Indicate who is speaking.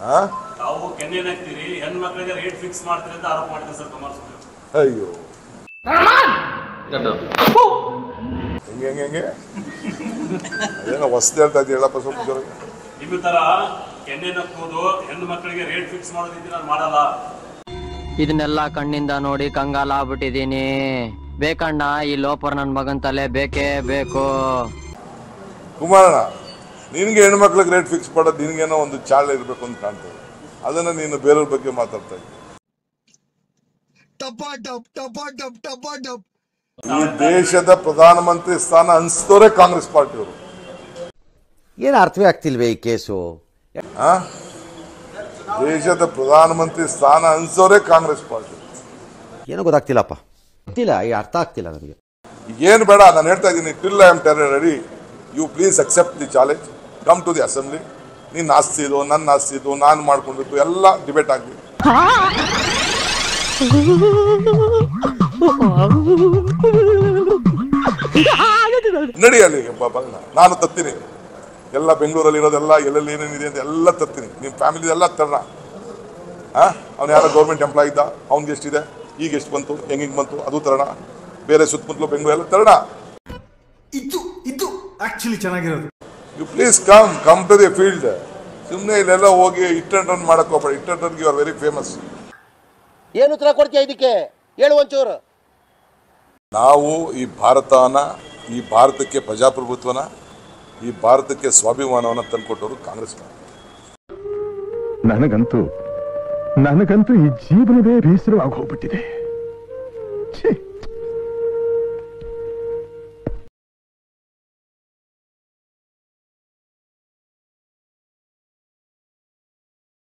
Speaker 1: ಆ?
Speaker 2: ತಾವು ಕೆನ್ನೆನ್ ಹಾಕ್ತೀರಿ ಹೆಣ್ಮಕ್ಳಿಗೆ ರೇಟ್ ಫಿಕ್ಸ್ ಮಾಡ್ತೀರಿ ಅಂತ ಆರೋಪ ಮಾಡಿದ್ದಾರೆ ಸರ್ ಕುಮಾರಸ್ವಾಮಿ
Speaker 1: ಅಯ್ಯೋ ಹೆಂಗೆ ಹೆಂಗೆ ಹೆಂಗೆ ಅದೇನೋ ಹೊಸ್ದು ಹೇಳ್ತಾ ಇದ್ದೀಯ ಹೇಳಪ್ಪ ಸ್ವಲ್ಪ ಜೋರಾಗಿ.
Speaker 2: ನಿಮ್ಮ ತರ ಕೆನ್ನೆನ್ ಹಾಕೋದು ಹೆಣ್ಣು ಮಕ್ಕಳಿಗೆ ರೇಟ್ ಫಿಕ್ಸ್ ಮಾಡೋದಿದ್ರೆ ನಾನು ಮಾಡಲ್ಲ
Speaker 3: ಇದನ್ನೆಲ್ಲ ಕಣ್ಣಿಂದ ನೋಡಿ ಕಂಗಾಲ ಆಗ್ಬಿಟ್ಟಿದೀನಿ ಬೇಕಣ್ಣ ಈ ಲೋಪರ್ ನನ್ ಮಗನ್ ತಲೆ ಬೇಕೇ ಬೇಕು
Speaker 1: ಕುಮಾರಣ್ಣ ನಿನಗೆ ಹೆಣ್ಮಕ್ಳಿಗೆ ರೇಟ್ ಫಿಕ್ಸ್ ಮಾಡೋದು ನಿನಗೇನೋ ಒಂದು ಚಾಳ ಇರಬೇಕು ಅಂತ ಕಾಣ್ತದೆ ಅದನ್ನು ನೀನು ಬೇರೆಯವ್ರ ಬಗ್ಗೆ ಮಾತಾಡ್ತಾ ಇದ್ದೀಯ ಈ ದೇಶದ ಪ್ರಧಾನಮಂತ್ರಿ ಸ್ಥಾನ ಅನ್ಸಿದವರೇ ಕಾಂಗ್ರೆಸ್ ಪಾರ್ಟಿಯವರು
Speaker 4: ಏನು ಅರ್ಥವೇ ಆಗ್ತಿಲ್ವೇ ಈ ಕೇಸು
Speaker 1: ಆ? ದೇಶದ ಪ್ರಧಾನಮಂತ್ರಿ ಸ್ಥಾನ ಅನ್ಸೋರೇ ಕಾಂಗ್ರೆಸ್ ಪಾರ್ಟಿ
Speaker 4: ಏನೋ ಗೊತ್ತಾಗ್ತಿಲ್ಲಪ್ಪ ಗೊತ್ತಿಲ್ಲ ಈ ಅರ್ಥ ಆಗ್ತಿಲ್ಲ ನನಗೆ
Speaker 1: ಏನು ಬೇಡ ನಾನು ಹೇಳ್ತಾ ಇದ್ದೀನಿ till I am terror ready you please accept the challenge come to the assembly ನೀನು ಆಸ್ತಿ ಇದು ನನ್ನ ಆಸ್ತಿ ಇದು ನಾನು ಮಾಡ್ಕೊಂಡಿದ್ದು ಎಲ್ಲ ಡಿಬೇಟ್ ಆಗಲಿ ನಡಿ ಅಲ್ಲಿ ಬ- ಬ- ನಾನು ತತ್ತೀನಿ ಎಲ್ಲ ಬೆಂಗಳೂರಲ್ಲಿ ಇರೋದೆಲ್ಲ ಎಲ್ಲೆಲ್ಲಿ ಏನೇನಿದೆ ಅಂತ ಎಲ್ಲ ತರ್ತೀನಿ ನಿಮ್ಮ ಫ್ಯಾಮಿಲಿ ಎಲ್ಲ ತರೋಣ ಆ ಅವ್ನು ಯಾರೋ ಗೌರ್ಮೆಂಟ್ ಎಂಪ್ಲಾಯ್ ಇದ್ದ ಅವ್ನಿಗೆ ಎಷ್ಟಿದೆ ಈಗ ಎಷ್ಟು ಬಂತು ಹೆಂಗೆ ಬಂತು ಅದು ತರೋಣ ಬೇರೆ ಸುತ್ತಮುತ್ತಲು ಬೆಂಗಳೂರು ಎಲ್ಲ ತರೋಣ
Speaker 5: ಇದು ಇದು ಆಕ್ಚುಲಿ ಚೆನ್ನಾಗಿರೋದು
Speaker 1: you please come come to the field ಸುಮ್ಮನೆ ಇಲ್ಲೆಲ್ಲ ಹೋಗಿ ಇಟ್ ಅಂಡ್ ರನ್ ಮಾಡಕ್ ಹೋಗ್ಬೇಡಿ hit and run you are very famous
Speaker 6: ಏನು ಉತ್ತರ ಕೊಡ್ತೀಯ ಇದಕ್ಕೆ ಹೇಳು ಒಂಚೂರು
Speaker 1: ನಾವು ಈ ಭಾರತನ ಈ ಭಾರತಕ್ಕೆ ಪ್ರಜಾಪ್ರಭುತ್ವನ ಈ ಭಾರತಕ್ಕೆ ಸ್ವಾಭಿಮಾನವನ್ನು ತಂದುಕೊಟ್ಟವರು ಕಾಂಗ್ರೆಸ್ ಪಾರ್ಟಿ.
Speaker 7: ನನಗಂತೂ ನನಗಂತೂ ಈ ಜೀವನವೇ ಬೇಸರವಾಗಿ ಹೋಗ್ಬಿಟ್ಟಿದೆ